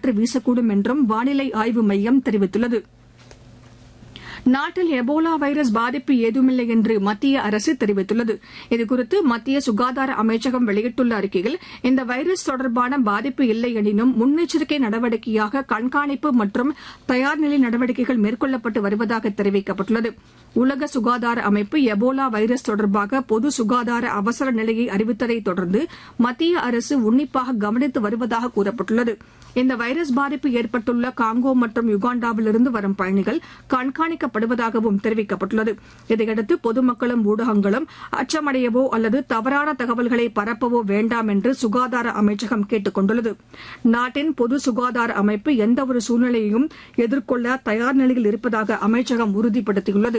காற்று வீசக்கூடும் என்றும் வானிலை ஆய்வு மையம் தெரிவித்துள்ளது நாட்டில் எபோலா வைரஸ் பாதிப்பு ஏதுமில்லை என்று மத்திய அரசு தெரிவித்துள்ளது இதுகுறித்து மத்திய சுகாதார அமைச்சகம் வெளியிட்டுள்ள அறிக்கையில் இந்த வைரஸ் தொடர்பான பாதிப்பு இல்லை எனினும் முன்னெச்சரிக்கை நடவடிக்கையாக கண்காணிப்பு மற்றும் தயார்நிலை நடவடிக்கைகள் மேற்கொள்ளப்பட்டு வருவதாக தெரிவிக்கப்பட்டுள்ளது உலக சுகாதார அமைப்பு எபோலா வைரஸ் தொடர்பாக பொது சுகாதார அவசர நிலையை அறிவித்ததை தொடர்ந்து மத்திய அரசு உன்னிப்பாக கவனித்து வருவதாக கூறப்பட்டுள்ளது இந்த வைரஸ் பாதிப்பு ஏற்பட்டுள்ள காங்கோ மற்றும் யுகாண்டாவிலிருந்து வரும் பயணிகள் கண்காணிக்கப்படுவதாகவும் தெரிவிக்கப்பட்டுள்ளது இதையடுத்து பொதுமக்களும் ஊடகங்களும் அச்சமடையவோ அல்லது தவறான தகவல்களை பரப்பவோ வேண்டாம் என்று சுகாதார அமைச்சகம் கேட்டுக் கொண்டுள்ளது நாட்டின் பொது சுகாதார அமைப்பு எந்தவொரு சூழ்நிலையையும் எதிர்கொள்ள தயார் நிலையில் இருப்பதாக அமைச்சகம் உறுதிப்படுத்தியுள்ளது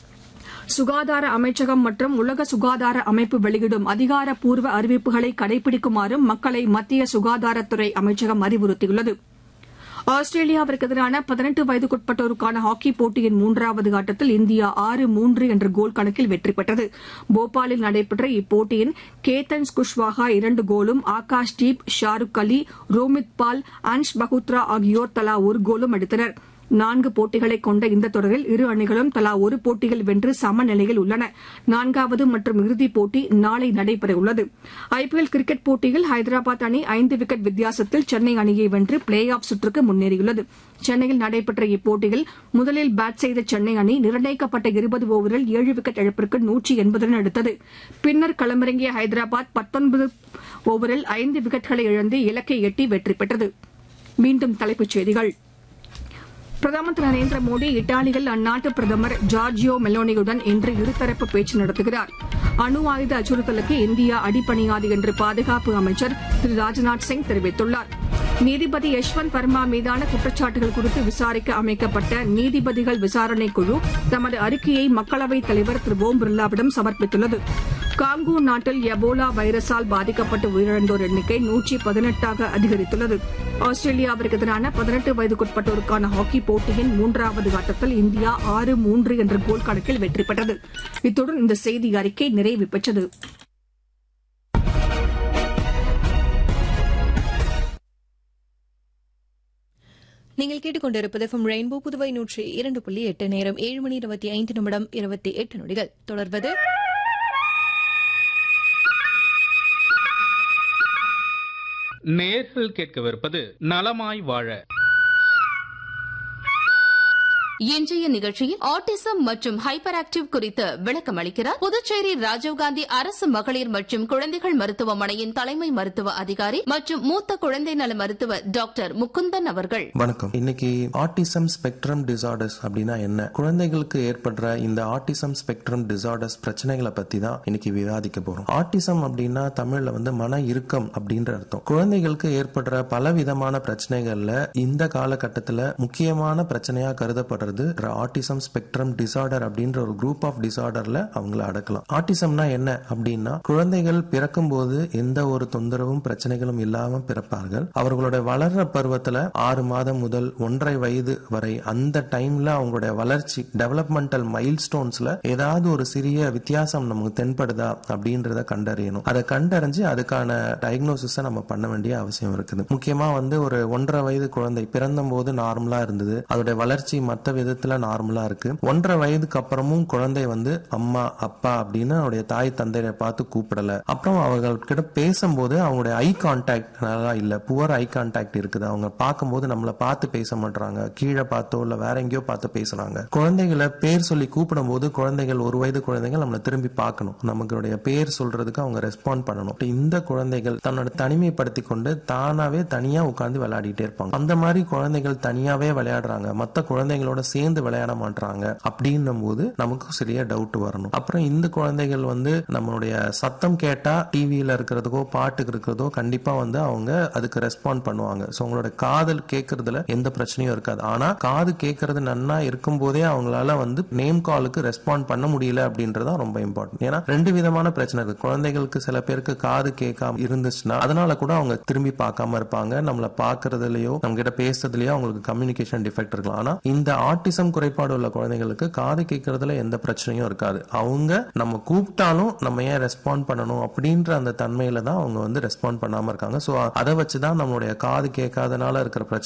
சுகாதார அமைச்சகம் மற்றும் உலக சுகாதார அமைப்பு வெளியிடும் அதிகாரப்பூர்வ அறிவிப்புகளை கடைபிடிக்குமாறும் மக்களை மத்திய சுகாதாரத்துறை அமைச்சகம் அறிவுறுத்தியுள்ளது ஆஸ்திரேலியாவிற்கு எதிரான பதினெட்டு வயதுக்குட்பட்டோருக்கான ஹாக்கி போட்டியின் மூன்றாவது ஆட்டத்தில் இந்தியா ஆறு மூன்று என்ற கோல் கணக்கில் வெற்றி பெற்றது போபாலில் நடைபெற்ற இப்போட்டியின் கேத்தன் குஷ்வாஹா இரண்டு கோலும் ஆகாஷ் தீப் ஷாருக் அலி ரோமித் பால் அன்ஷ் பகுத்ரா ஆகியோர் தலா ஒரு கோலும் அடித்தனா் நான்கு போட்டிகளை கொண்ட இந்த தொடரில் இரு அணிகளும் தலா ஒரு போட்டியில் வென்று சமநிலையில் உள்ளன நான்காவது மற்றும் இறுதிப் போட்டி நாளை நடைபெறவுள்ளது ஐபிஎல் கிரிக்கெட் போட்டியில் ஹைதராபாத் அணி ஐந்து விக்கெட் வித்தியாசத்தில் சென்னை அணியை வென்று பிளே ஆஃப் சுற்றுக்கு முன்னேறியுள்ளது சென்னையில் நடைபெற்ற இப்போட்டியில் முதலில் பேட் செய்த சென்னை அணி நிர்ணயிக்கப்பட்ட இருபது ஓவரில் ஏழு விக்கெட் இழப்பிற்கு நூற்றி எண்பது ரன் எடுத்தது பின்னர் களமிறங்கிய ஹைதராபாத் பத்தொன்பது ஓவரில் ஐந்து விக்கெட்களை இழந்து இலக்கை எட்டி வெற்றி பெற்றது மீண்டும் தலைப்புச் செய்திகள் பிரதமர் திரு நரேந்திர மோடி இத்தாலியில் அந்நாட்டு பிரதமர் ஜார்ஜியோ மெலோனியுடன் இன்று இருதரப்பு பேச்சு நடத்துகிறார் அணு ஆயுத அச்சுறுத்தலுக்கு இந்தியா அடிபணியாது என்று பாதுகாப்பு அமைச்சர் திரு ராஜ்நாத் சிங் தெரிவித்துள்ளார் நீதிபதி யஷ்வந்த் வர்மா மீதான குற்றச்சாட்டுகள் குறித்து விசாரிக்க அமைக்கப்பட்ட நீதிபதிகள் விசாரணை குழு தமது அறிக்கையை மக்களவைத் தலைவர் திரு ஓம் பிர்லாவிடம் சமர்ப்பித்துள்ளது காங்கோ நாட்டில் எபோலா வைரஸால் பாதிக்கப்பட்டு உயிரிழந்தோர் எண்ணிக்கை நூற்றி பதினெட்டாக அதிகரித்துள்ளது ஆஸ்திரேலியாவிற்கு எதிரான பதினெட்டு வயதுக்குட்பட்டோருக்கான ஹாக்கி போட்டியின் மூன்றாவது ஆட்டத்தில் இந்தியா ஆறு மூன்று என்ற கோல் கணக்கில் வெற்றி பெற்றது இத்துடன் இந்த செய்தி அறிக்கை நிறைவு பெற்றது நீங்கள் கேட்டுக்கொண்டிருப்பது எஃப்எம் ரெயின்போ புதுவை நூற்றி இரண்டு புள்ளி எட்டு நேரம் ஏழு மணி இருபத்தி ஐந்து நிமிடம் இருபத்தி எட்டு நொடிகள் தொடர்வது நேர்கள் கேட்கவிருப்பது நலமாய் வாழ இன்றைய நிகழ்ச்சியில் ஆட்டிசம் மற்றும் ஹைப்பர் ஆக்டிவ் குறித்து விளக்கம் அளிக்கிறார் புதுச்சேரி ராஜீவ்காந்தி அரசு மகளிர் மற்றும் குழந்தைகள் மருத்துவமனையின் தலைமை மருத்துவ அதிகாரி மற்றும் மூத்த குழந்தை நல மருத்துவர் டாக்டர் முகுந்தன் அவர்கள் வணக்கம் இன்னைக்கு ஆட்டிசம் ஸ்பெக்ட்ரம் டிசார்டர்ஸ் அப்படின்னா என்ன குழந்தைகளுக்கு ஏற்படுற இந்த ஆட்டிசம் ஸ்பெக்ட்ரம் டிசார்டர்ஸ் பிரச்சனைகளை பத்தி தான் இன்னைக்கு விவாதிக்க போறோம் ஆட்டிசம் அப்படின்னா தமிழ்ல வந்து மன இறுக்கம் அப்படின்ற அர்த்தம் குழந்தைகளுக்கு ஏற்படுற பல விதமான பிரச்சனைகள்ல இந்த காலகட்டத்துல முக்கியமான பிரச்சனையா கருதப்படுறது ஆட்டிசம் ஸ்பெக்ட்ரம் டிசார்டர் அப்படின்ற ஒரு குரூப் ஆஃப் டிசார்டர்ல அவங்கள அடக்கலாம் ஆட்டிசம்னா என்ன அப்படின்னா குழந்தைகள் பிறக்கும் போது எந்த ஒரு தொந்தரவும் பிரச்சனைகளும் இல்லாம பிறப்பார்கள் அவர்களுடைய வளர்ற பருவத்துல ஆறு மாதம் முதல் ஒன்றரை வயது வரை அந்த டைம்ல அவங்களுடைய வளர்ச்சி டெவலப்மெண்டல் மைல் ஸ்டோன்ஸ்ல ஏதாவது ஒரு சிறிய வித்தியாசம் நமக்கு தென்படுதா அப்படின்றத கண்டறியணும் அதை கண்டறிஞ்சு அதுக்கான டயக்னோசிஸ நம்ம பண்ண வேண்டிய அவசியம் இருக்குது முக்கியமா வந்து ஒரு ஒன்றரை வயது குழந்தை பிறந்த போது நார்மலா இருந்தது அதோட வளர்ச்சி மற்ற விதத்துல நார்மலா இருக்கு ஒன்றரை வயதுக்கு அப்புறமும் குழந்தை வந்து அம்மா அப்பா அப்படின்னு அவருடைய தாய் தந்தையை பார்த்து கூப்பிடல அப்புறம் அவர்கள் கிட்ட பேசும்போது அவங்களுடைய ஐ கான்டாக்ட் நல்லா இல்ல புவர் ஐ கான்டாக்ட் இருக்குது அவங்க பார்க்கும்போது நம்மள பார்த்து பேச மாட்டாங்க கீழே பார்த்தோ இல்ல வேற எங்கேயோ பார்த்து பேசுறாங்க குழந்தைகளை பேர் சொல்லி கூப்பிடும் போது குழந்தைகள் ஒரு வயது குழந்தைகள் நம்மளை திரும்பி பார்க்கணும் நமக்குடைய பேர் சொல்றதுக்கு அவங்க ரெஸ்பாண்ட் பண்ணணும் இந்த குழந்தைகள் தன்னோட தனிமைப்படுத்தி கொண்டு தானாவே தனியா உட்கார்ந்து விளையாடிட்டே இருப்பாங்க அந்த மாதிரி குழந்தைகள் தனியாவே விளையாடுறாங்க மத்த குழந்தைகளோட சேர்ந்து விளையாட மாட்டாங்க அப்படின்னும் போது நமக்கு சரியா டவுட் வரணும் அப்புறம் இந்த குழந்தைகள் வந்து நம்மளுடைய சத்தம் கேட்டா டிவியில இருக்கிறதுக்கோ பாட்டுக்கு இருக்கிறதோ கண்டிப்பா வந்து அவங்க அதுக்கு ரெஸ்பாண்ட் பண்ணுவாங்க ஸோ அவங்களோட காதல் கேட்கறதுல எந்த பிரச்சனையும் இருக்காது ஆனா காது கேட்கறது நன்னா இருக்கும் போதே அவங்களால வந்து நேம் காலுக்கு ரெஸ்பாண்ட் பண்ண முடியல அப்படின்றதா ரொம்ப இம்பார்ட்டன்ட் ஏன்னா ரெண்டு விதமான பிரச்சனை இருக்கு குழந்தைகளுக்கு சில பேருக்கு காது கேட்காம இருந்துச்சுன்னா அதனால கூட அவங்க திரும்பி பார்க்காம இருப்பாங்க நம்மள பாக்குறதுலயோ நம்ம கிட்ட பேசுறதுலயோ அவங்களுக்கு கம்யூனிகேஷன் டிஃபெக்ட் இருக்கலாம் ஆனா இந்த ஆட்டிசம் குறைபாடு உள்ள குழந்தைகளுக்கு காது கேட்கறதுல எந்த பிரச்சனையும் இருக்காது அவங்க நம்ம கூப்பிட்டாலும் நம்ம ஏன் ரெஸ்பாண்ட் பண்ணணும் அப்படின்ற அந்த தன்மையில தான் அவங்க வந்து ரெஸ்பாண்ட் பண்ணாம இருக்காங்க ஸோ அதை வச்சுதான் நம்மளுடைய காது கேட்காதனால இருக்கிற பிரச்சனை